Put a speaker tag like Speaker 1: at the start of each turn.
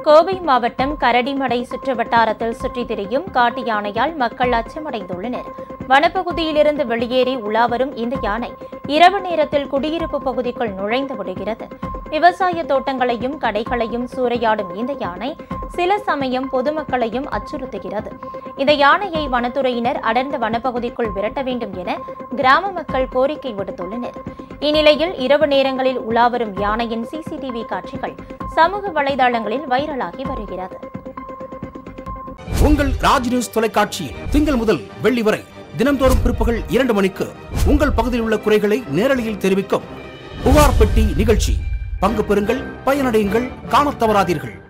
Speaker 1: கோவை மாவட்டம் கரடிமடை சுற்றுவட்டாரத்தில் சுற்றித் திரியும் காட்டு யானையால் மக்கள் அச்சமடைந்துள்ளனர் வனப்பகுதியிலிருந்து வெளியேறி உலாவரும் இந்த யானை இரவு நேரத்தில் குடியிருப்பு பகுதிக்குள் நுழைந்து விடுகிறது விவசாய தோட்டங்களையும் கடைகளையும் சூறையாடும் இந்த யானை சில சமயம் பொதுமக்களையும் அச்சுறுத்துகிறது இந்த யானையை வனத்துறையினர் அடர்ந்த வனப்பகுதிக்குள் விரட்ட வேண்டும் என கிராம மக்கள் கோரிக்கை விடுத்துள்ளனர் இந்நிலையில் இரவு நேரங்களில் உலாவரும் யானையின் சிசிடிவி காட்சிகள் சமூக வலைதளங்களில் வைரலாகி வருகிறது
Speaker 2: உங்கள் ராஜ் நியூஸ் தொலைக்காட்சியில் திங்கள் முதல் வெள்ளி வரை தினம்தோறும் பிற்பகல் இரண்டு மணிக்கு உங்கள் பகுதியில் உள்ள குறைகளை நேரலையில் தெரிவிக்கும் புகார் பெட்டி நிகழ்ச்சி பங்கு பெறுங்கள் பயனடையுங்கள் காணத் தவறாதீர்கள்